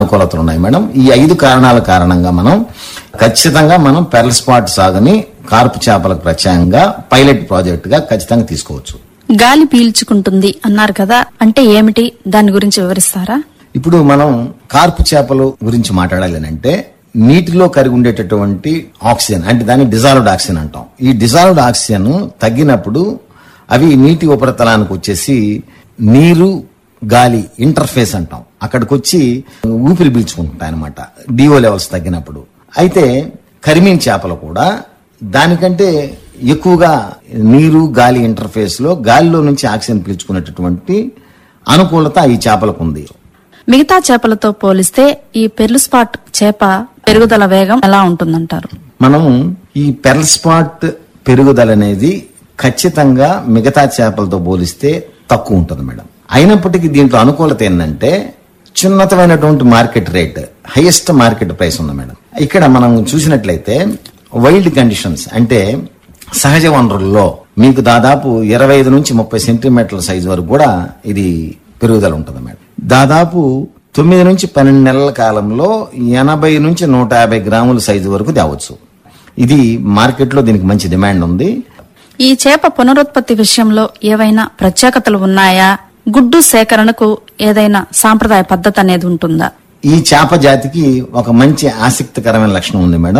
అనుకూలతలు ఉన్నాయి మేడం ఈ ఐదు కారణాల కారణంగా మనం ఖచ్చితంగా మనం పెరల్ స్పాట్ సాగుని కార్పు చేపలకు ప్రత్యేకంగా పైలట్ ప్రాజెక్ట్ గా ఖచ్చితంగా తీసుకోవచ్చు గాలి పీల్చుకుంటుంది అన్నారు కదా అంటే ఏమిటి దాని గురించి వివరిస్తారా ఇప్పుడు మనం కార్పు చేపలు గురించి మాట్లాడాలి అని అంటే నీటిలో కరిగి ఉండేటటువంటి ఆక్సిజన్ అంటే దాన్ని డిజాల్వ్డ్ ఆక్సిజన్ అంటాం ఈ డిజాల్వ్డ్ ఆక్సిజన్ తగ్గినప్పుడు అవి నీటి ఉపరితలానికి వచ్చేసి నీరు గాలి ఇంటర్ఫేస్ అంటాం అక్కడికి వచ్చి ఊపిరి పీల్చుకుంటాయి అనమాట డిఓ లెవెల్స్ తగ్గినప్పుడు అయితే కరిమీన్ చేపలు కూడా దానికంటే ఎక్కువగా నీరు గాలి ఇంటర్ఫేస్ లో గాలిలో నుంచి ఆక్సిజన్ పీల్చుకునేటటువంటి అనుకూలత ఈ చేపలకు ఉంది మిగతా చేపలతో పోలిస్తే ఈ పెర్లు స్పాట్ చేప పెరుగుదల వేగం ఎలా ఉంటుందంటారు మనం ఈ పెరల్ స్పాట్ పెరుగుదల అనేది ఖచ్చితంగా మిగతా చేపలతో పోలిస్తే తక్కువ ఉంటుంది మేడం అయినప్పటికీ దీంట్లో అనుకూలత ఏంటంటే చిన్నతమైనటువంటి market rate highest market price ఉంది మేడం ఇక్కడ మనం చూసినట్లయితే వైల్డ్ కండిషన్స్ అంటే సహజ వనరుల్లో మీకు దాదాపు ఇరవై ఐదు నుంచి ముప్పై సెంటీమీటర్ల సైజు వరకు కూడా ఇది పెరుగుదల ఉంటుంది మేడం దాదాపు తొమ్మిది నుంచి పన్నెండు నెలల కాలంలో ఎనభై నుంచి నూట యాభై గ్రాముల సైజు వరకు తేవచ్చు ఇది మార్కెట్లో దీనికి మంచి డిమాండ్ ఉంది ఈ చేప పునరుత్పత్తి విషయంలో ఏవైనా ప్రత్యేకతలు ఉన్నాయా గుడ్డు సేకరణకు ఏదైనా సాంప్రదాయ పద్ధతి అనేది ఉంటుందా ఈ చేప జాతికి ఒక మంచి ఆసక్తికరమైన లక్షణం ఉంది మేడం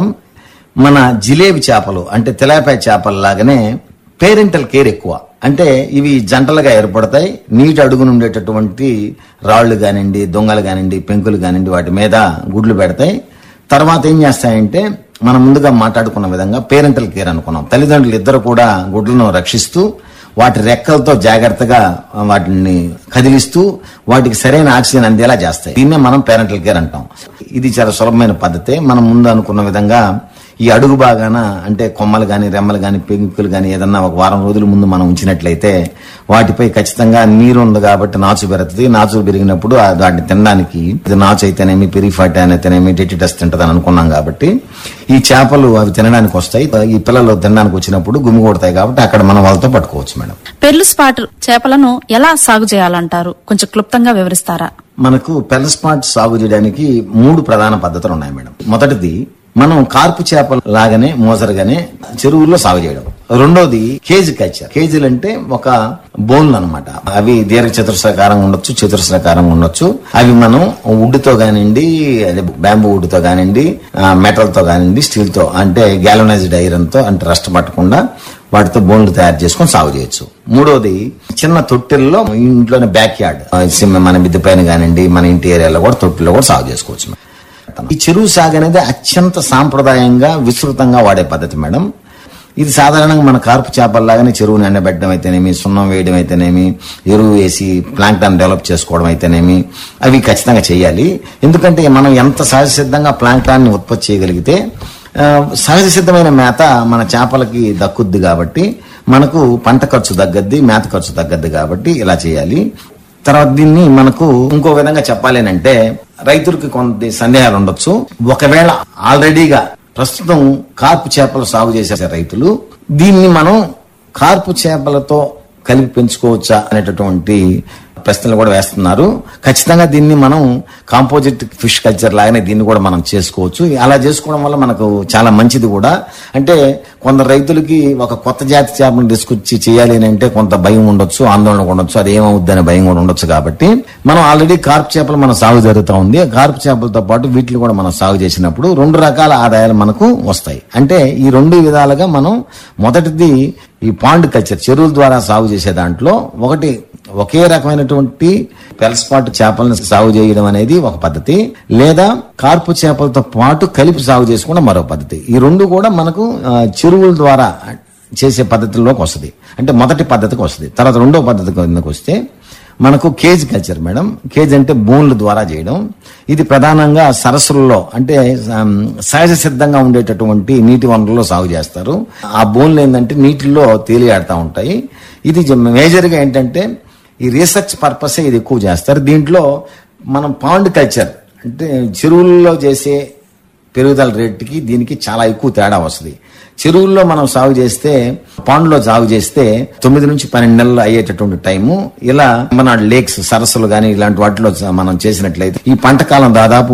మన జిలేబి చేపలు అంటే తెలాపాయ చేపల లాగానే పేరెంటల్ కేర్ ఎక్కువ అంటే ఇవి జంటలుగా ఏర్పడతాయి నీటి అడుగున ఉండేటటువంటి రాళ్లు కానివ్వండి దొంగలు కానివ్వండి పెంకులు కానివ్వండి వాటి మీద గుడ్లు పెడతాయి తర్వాత ఏం చేస్తాయంటే మనం ముందుగా మాట్లాడుకున్న విధంగా పేరెంటల్ కేర్ అనుకున్నాం తల్లిదండ్రులు ఇద్దరు కూడా గుడ్లను రక్షిస్తూ వాటి రెక్కలతో జాగ్రత్తగా వాటిని కదిలిస్తూ వాటికి సరైన ఆక్సిజన్ అందేలా చేస్తాయి దీన్నే మనం పేరెంటల్ కేర్ అంటాం ఇది చాలా సులభమైన పద్ధతే మనం ముందు అనుకున్న విధంగా ఈ అడుగు బాగాన అంటే కొమ్మలు గాని రెమ్మలు గాని పెంకులు గాని ఏదన్నా ఒక వారం రోజుల ముందు మనం ఉంచినట్లయితే వాటిపై ఖచ్చితంగా నీరు ఉంది కాబట్టి నాచు పెరుగుతుంది నాచు పెరిగినప్పుడు ఆ వాటిని తినడానికి ఇది నాచు అయితేనేమి పెరిఫాట్ అయితేనేమి డెటిటస్ తింటదని అనుకున్నాం కాబట్టి ఈ చేపలు అవి తినడానికి వస్తాయి ఈ పిల్లలు తినడానికి వచ్చినప్పుడు గుమి కొడతాయి కాబట్టి అక్కడ మనం వాళ్ళతో పట్టుకోవచ్చు మేడం పెర్లు స్పాట్ చేపలను ఎలా సాగు చేయాలంటారు కొంచెం క్లుప్తంగా వివరిస్తారా మనకు పెల్ స్పాట్ సాగు చేయడానికి మూడు ప్రధాన పద్ధతులు ఉన్నాయి మేడం మొదటిది మనం కార్పు చేపల లాగానే మోసరుగానే చెరువుల్లో సాగు చేయడం రెండోది కేజీ కల్చర్ కేజీలు అంటే ఒక బోన్లు అనమాట అవి దీర్ఘ చతురస్రాకారంగా ఉండొచ్చు చతురస్రాకారంగా ఉండొచ్చు అవి మనం వుడ్తో కానివ్వండి అదే బ్యాంబూ వుడ్తో కానివ్వండి మెటల్ తో కానివ్వండి స్టీల్ తో అంటే గ్యాలనైజ్డ్ ఐరన్ తో అంటే రస్ట్ పట్టకుండా వాటితో బోన్లు తయారు చేసుకొని సాగు చేయొచ్చు మూడోది చిన్న తొట్టెల్లో ఇంట్లోనే బ్యాక్ యార్డ్ మన మిద్దె పైన కానివ్వండి మన ఇంటి ఏరియాలో కూడా తొట్టిలో కూడా సాగు చేసుకోవచ్చు ఈ చెరువు సాగు అనేది అత్యంత సాంప్రదాయంగా విస్తృతంగా వాడే పద్ధతి మేడం ఇది సాధారణంగా మన కార్పు చేపల్లాగానే చెరువుని ఎండబెట్టడం అయితేనేమి సున్నం వేయడం అయితేనేమి ఎరువు వేసి ప్లాంక్టాన్ డెవలప్ చేసుకోవడం అయితేనేమి అవి ఖచ్చితంగా చేయాలి ఎందుకంటే మనం ఎంత సహజ సిద్ధంగా ప్లాంక్టాన్ని ఉత్పత్తి చేయగలిగితే ఆ, సహజ సిద్ధమైన మేత మన చేపలకి దక్కుద్ది కాబట్టి మనకు పంట ఖర్చు తగ్గద్ది మేత ఖర్చు తగ్గద్ది కాబట్టి ఇలా చేయాలి తర్వాత దీన్ని మనకు ఇంకో విధంగా చెప్పాలి అంటే రైతులకి కొంత సందేహాలు ఉండొచ్చు ఒకవేళ ఆల్రెడీగా ప్రస్తుతం కార్పు చేపలు సాగు చేసే రైతులు దీన్ని మనం కార్పు చేపలతో కలిపి పెంచుకోవచ్చా అనేటటువంటి ప్రశ్నలు కూడా వేస్తున్నారు ఖచ్చితంగా దీన్ని మనం కాంపోజిట్ ఫిష్ కల్చర్ లాగానే దీన్ని కూడా మనం చేసుకోవచ్చు అలా చేసుకోవడం వల్ల మనకు చాలా మంచిది కూడా అంటే కొందరు రైతులకి ఒక కొత్త జాతి చేపను తీసుకొచ్చి చేయాలి అని అంటే కొంత భయం ఉండొచ్చు ఆందోళన కూడా ఉండొచ్చు అది ఏమవుద్ది అనే భయం కూడా ఉండొచ్చు కాబట్టి మనం ఆల్రెడీ కార్ప్ చేపలు మన సాగు జరుగుతూ ఉంది ఆ కార్ప్ చేపలతో పాటు వీటిని కూడా మనం సాగు చేసినప్పుడు రెండు రకాల ఆదాయాలు మనకు వస్తాయి అంటే ఈ రెండు విధాలుగా మనం మొదటిది ఈ పాండ్ కల్చర్ చెరువుల ద్వారా సాగు చేసే దాంట్లో ఒకటి ఒకే రకమైనటువంటి పెల్స్పాట్ చేపలను సాగు చేయడం అనేది ఒక పద్ధతి లేదా కార్పు చేపలతో పాటు కలిపి సాగు చేసుకోవడం మరో పద్ధతి ఈ రెండు కూడా మనకు ఆ, చెరువుల ద్వారా చేసే పద్ధతుల్లోకి వస్తుంది అంటే మొదటి పద్ధతికి వస్తుంది తర్వాత రెండో పద్ధతి కిందకి వస్తే మనకు కేజ్ కల్చర్ మేడం కేజ్ అంటే బోన్ల ద్వారా చేయడం ఇది ప్రధానంగా సరస్సులలో అంటే ఆమ్, సహజ సిద్ధంగా ఉండేటటువంటి నీటి వనరుల్లో సాగు చేస్తారు ఆ బోన్లు ఏంటంటే నీటిలో తేలియాడుతూ ఉంటాయి ఇది మేజర్గా ఏంటంటే ఈ రీసెర్చ్ పర్పసే ఇది ఎక్కువ చేస్తారు దీంట్లో మనం పాండ్ కల్చర్ అంటే చెరువుల్లో చేసే పెరుగుదల రేటుకి దీనికి చాలా ఎక్కువ తేడా వస్తుంది చెరువుల్లో మనం సాగు చేస్తే పాండ్లో సాగు చేస్తే తొమ్మిది నుంచి పన్నెండు నెలలు అయ్యేటటువంటి టైము ఇలా మన లేక్స్ సరస్సులు గాని ఇలాంటి వాటిలో మనం చేసినట్లయితే ఈ పంట కాలం దాదాపు